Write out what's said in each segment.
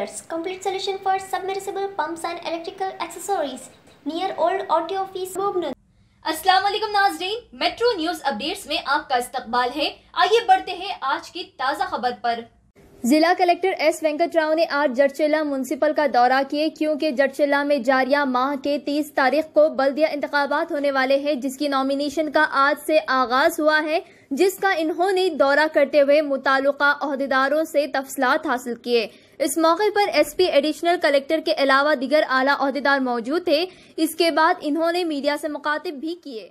Dealers, complete solution for submersible pumps and electrical accessories. Near Old Auto Office, Bhubna. अस्सलाम वालेकुम नाजरीन metro news updates में आपका इस्तकबाल है आइए बढ़ते हैं आज की ताज़ा खबर पर जिला कलेक्टर एस वेंकट राव ने आज जडचिल्ला म्यूनसिपल का दौरा किए क्योंकि जडचिल्ला में जारिया माह के 30 तारीख को बल्दिया इंतबात होने वाले हैं जिसकी नॉमिनेशन का आज से आगाज हुआ है जिसका इन्होंने दौरा करते हुए मुतालुका अहदेदारों से तफसलात हासिल किए इस मौके पर एसपी एडिशनल कलेक्टर के अलावा दिगर आला अहदेदार मौजूद थे इसके बाद इन्होंने मीडिया से मुखातिब भी किए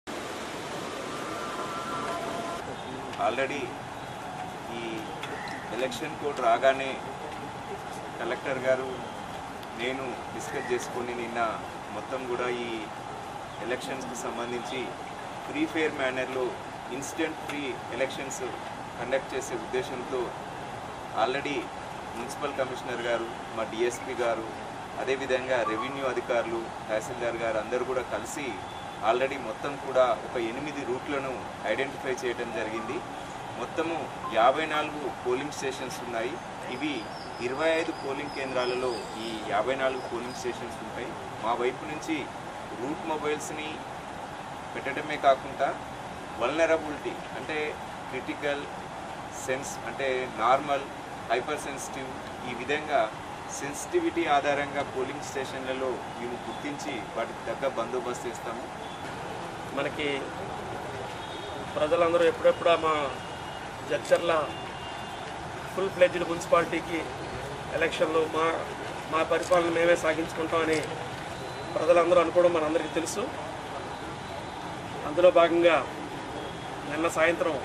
ఆల్రెడీ ఈ ఎలక్షన్ కోడ్ రాగానే కలెక్టర్ గారు నేను డిస్కస్ చేసుకొని నిన్న మొత్తం కూడా ఈ ఎలక్షన్స్కి సంబంధించి ఫ్రీ ఫెయిర్ మేనర్లో ఇన్స్టెంట్ ఫ్రీ ఎలక్షన్స్ కండక్ట్ చేసే ఉద్దేశంతో ఆల్రెడీ మున్సిపల్ కమిషనర్ గారు మా డిఎస్పి గారు అదేవిధంగా రెవెన్యూ అధికారులు తహసీల్దార్ గారు అందరూ కూడా కలిసి ఆల్రెడీ మొత్తం కూడా ఒక ఎనిమిది రూట్లను ఐడెంటిఫై చేయడం జరిగింది మొత్తము యాభై నాలుగు పోలింగ్ స్టేషన్స్ ఉన్నాయి ఇవి ఇరవై ఐదు పోలింగ్ కేంద్రాలలో ఈ యాభై నాలుగు పోలింగ్ స్టేషన్స్ ఉంటాయి మా వైపు నుంచి రూట్ మొబైల్స్ని పెట్టడమే కాకుండా వల్నరబిలిటీ అంటే క్రిటికల్ సెన్స్ అంటే నార్మల్ హైపర్ సెన్సిటివ్ ఈ విధంగా సెన్సిటివిటీ ఆధారంగా పోలింగ్ స్టేషన్లలో మేము గుర్తించి వాటికి తగ్గ బందోబస్తు ఇస్తాము మనకి ప్రజలందరూ ఎప్పుడెప్పుడు మా జడ్చర్ల ఫుల్ ఫ్లెడ్జ్డ్ మున్సిపాలిటీకి ఎలక్షన్లో మా మా పరిపాలన మేమే సాగించుకుంటామని ప్రజలందరూ అనుకోవడం మనందరికీ తెలుసు అందులో భాగంగా నిన్న సాయంత్రం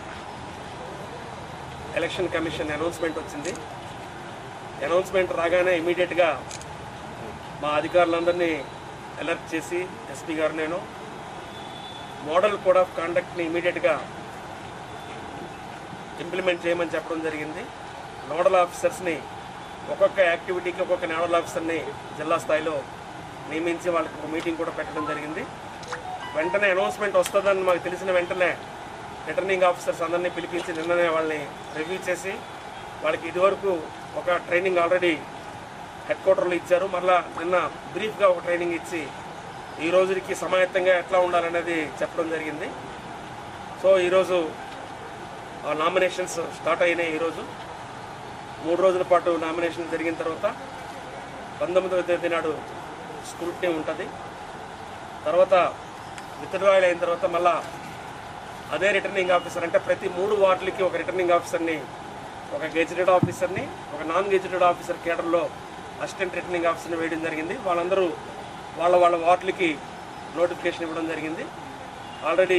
ఎలక్షన్ కమిషన్ అనౌన్స్మెంట్ వచ్చింది అనౌన్స్మెంట్ రాగానే ఇమీడియట్గా మా అధికారులందరినీ అలర్ట్ చేసి ఎస్పీ గారు నేను మోడల్ కోడ్ ఆఫ్ కాండక్ట్ని ఇమీడియట్గా ఇంప్లిమెంట్ చేయమని చెప్పడం జరిగింది నోడల్ ఆఫీసర్స్ని ఒక్కొక్క యాక్టివిటీకి ఒక్కొక్క నోడల్ ఆఫీసర్ని జిల్లా స్థాయిలో నియమించి వాళ్ళకి ఒక మీటింగ్ కూడా పెట్టడం జరిగింది వెంటనే అనౌన్స్మెంట్ వస్తుందని మాకు తెలిసిన వెంటనే రిటర్నింగ్ ఆఫీసర్స్ అందరినీ పిలిపించి నిన్ననే వాళ్ళని రివ్యూ చేసి వాళ్ళకి ఇదివరకు ఒక ట్రైనింగ్ ఆల్రెడీ హెడ్ క్వార్టర్లో ఇచ్చారు మరలా నిన్న బ్రీఫ్గా ఒక ట్రైనింగ్ ఇచ్చి ఈ రోజుకి సమాయత్తంగా ఎట్లా ఉండాలనేది చెప్పడం జరిగింది సో ఈరోజు నామినేషన్స్ స్టార్ట్ అయినాయి ఈరోజు మూడు రోజుల పాటు నామినేషన్ జరిగిన తర్వాత పంతొమ్మిదవ తేదీ నాడు స్క్రూట్నీ ఉంటుంది తర్వాత విత్డ్రాయల్ అయిన తర్వాత మళ్ళా అదే రిటర్నింగ్ ఆఫీసర్ అంటే ప్రతి మూడు వార్డులకి ఒక రిటర్నింగ్ ఆఫీసర్ని ఒక గెజిటెడ్ ఆఫీసర్ని ఒక నాన్ గెజిటెడ్ ఆఫీసర్ కేడర్లో అసిస్టెంట్ రిటర్నింగ్ ఆఫీసర్ని వేయడం జరిగింది వాళ్ళందరూ వాళ్ళ వాళ్ళ వార్డులకి నోటిఫికేషన్ ఇవ్వడం జరిగింది ఆల్రెడీ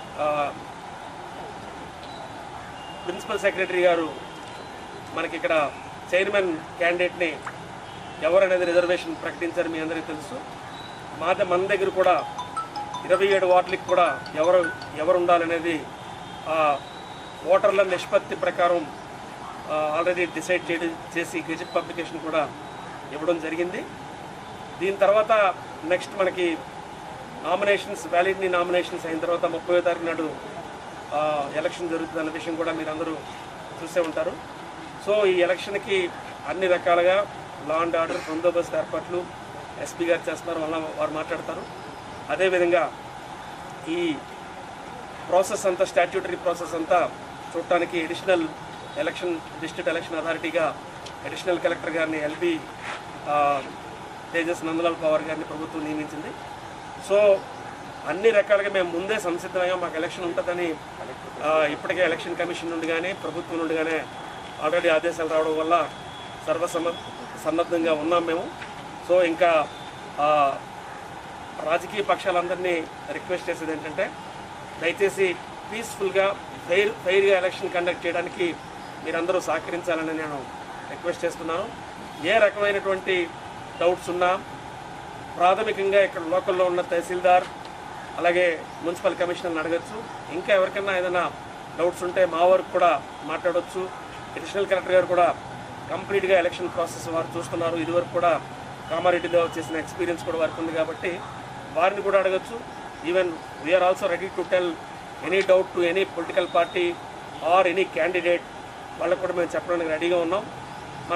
ప్రిన్సిపల్ సెక్రటరీ గారు మనకి ఇక్కడ చైర్మన్ క్యాండిడేట్ని ఎవరనేది రిజర్వేషన్ ప్రకటించారు మీ అందరికీ తెలుసు మా ద- మన దగ్గర కూడా ఇరవై ఏడు వార్డులకి కూడా ఎవరు ఎవరు ఉండాలనేది ఆ ఓటర్ల నిష్పత్తి ప్రకారం ఆల్రెడీ డిసైడ్ చేయడం చేసి గెజిట్ పబ్లికేషన్ కూడా ఇవ్వడం జరిగింది దీని తర్వాత నెక్స్ట్ మనకి నామినేషన్స్ వ్యాలిడ్ని నామినేషన్స్ అయిన తర్వాత ముప్పై తారీఖు నాడు ఆ, ఎలక్షన్ జరుగుతుంది అన్న విషయం కూడా మీరు అందరూ చూసే ఉంటారు సో ఈ ఎలక్షన్కి అన్ని రకాలుగా లా అండ్ ఆర్డర్ బందోబస్తు ఏర్పాట్లు ఎస్పీ గారు చేస్తున్నారు వల్ల వారు మాట్లాడతారు అదేవిధంగా ఈ ప్రాసెస్ అంతా స్టాట్యూటరీ ప్రాసెస్ అంతా చూడటానికి అడిషనల్ ఎలక్షన్ డిస్ట్రిక్ట్ ఎలక్షన్ అథారిటీగా అడిషనల్ కలెక్టర్ గారిని ఎల్బి తేజస్ నందలాల్ పవార్ గారిని ప్రభుత్వం నియమించింది సో అన్ని రకాలుగా మేము ముందే సంసిద్ధమయ్యాం మాకు ఎలక్షన్ ఉంటుందని ఆ, ఇప్పటికే ఎలక్షన్ కమిషన్ నుండి కానీ ప్రభుత్వం నుండి కానీ ఆల్రెడీ ఆదేశాలు రావడం వల్ల సర్వసమ సన్నద్ధంగా ఉన్నాం మేము సో ఇంకా ఆ, రాజకీయ పక్షాలందరినీ రిక్వెస్ట్ చేసేది ఏంటంటే దయచేసి పీస్ఫుల్గా ఫెయిర్ ఫెయిర్గా ఎలక్షన్ కండక్ట్ చేయడానికి మీరందరూ సహకరించాలని నేను రిక్వెస్ట్ చేస్తున్నాను ఏ రకమైనటువంటి డౌట్స్ ఉన్నా ప్రాథమికంగా ఇక్కడ లోకల్లో ఉన్న తహసీల్దార్ అలాగే మున్సిపల్ కమిషనర్ని అడగచ్చు ఇంకా ఎవరికైనా ఏదైనా డౌట్స్ ఉంటే మా వరకు కూడా మాట్లాడవచ్చు అడిషనల్ కలెక్టర్ గారు కూడా కంప్లీట్గా ఎలక్షన్ ప్రాసెస్ వారు చూస్తున్నారు ఇదివరకు కూడా కామారెడ్డిలో చేసిన ఎక్స్పీరియన్స్ కూడా వారికి ఉంది కాబట్టి వారిని కూడా అడగచ్చు even we are also ready to tell any doubt to any political party or any candidate వాళ్ళకు కూడా మేము చెప్పడానికి రెడీగా ఉన్నాం మన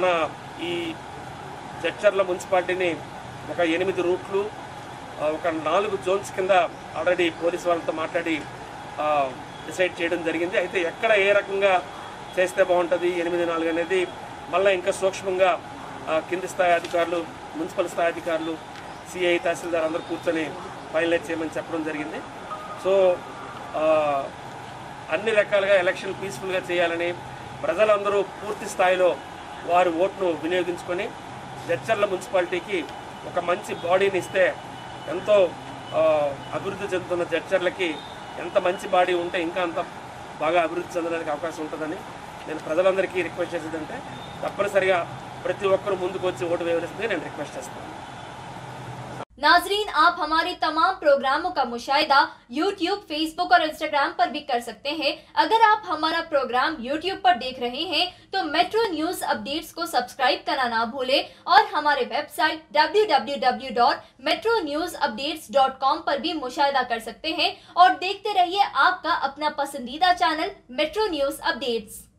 ఈ జడ్చర్ల మున్సిపాలిటీని ఒక ఎనిమిది రూట్లు ఆ, ఒక నాలుగు జోన్స్ కింద ఆల్రెడీ పోలీస్ వాళ్ళతో మాట్లాడి ఆ, డిసైడ్ చేయడం జరిగింది అయితే ఎక్కడ ఏ రకంగా చేస్తే బాగుంటుంది ఎనిమిది నాలుగు అనేది మళ్ళీ ఇంకా సూక్ష్మంగా ఆ, కింది స్థాయి అధికారులు మున్సిపల్ స్థాయి అధికారులు సిఐ తహసీల్దార్ అందరూ కూర్చొని ఫైనలైజ్ చేయమని చెప్పడం జరిగింది సో ఆ, అన్ని రకాలుగా ఎలక్షన్ పీస్ఫుల్గా చేయాలని ప్రజలందరూ పూర్తి స్థాయిలో వారి ఓటును వినియోగించుకొని జడ్చర్ల మున్సిపాలిటీకి ఒక మంచి బాడీని ఇస్తే ఎంతో ఆ, అభివృద్ధి చెందుతున్న జడ్చర్లకి ఎంత మంచి బాడీ ఉంటే ఇంకా అంత బాగా అభివృద్ధి చెందడానికి అవకాశం ఉంటుందని నేను ప్రజలందరికీ రిక్వెస్ట్ చేసేదంటే తప్పనిసరిగా ప్రతి ఒక్కరు ముందుకు వచ్చి ఓటు వేయవలసిందే నేను రిక్వెస్ట్ చేస్తాను नाजरीन आप हमारे तमाम प्रोग्रामों का मुशाहिदा YouTube, Facebook और Instagram पर भी कर सकते हैं अगर आप हमारा प्रोग्राम YouTube पर देख रहे हैं तो मेट्रो न्यूज अपडेट्स को सब्सक्राइब करना ना भूलें और हमारे वेबसाइट www.metronewsupdates.com पर भी मुशाहिदा कर सकते हैं और देखते रहिए आपका अपना पसंदीदा चैनल मेट्रो न्यूज अपडेट्स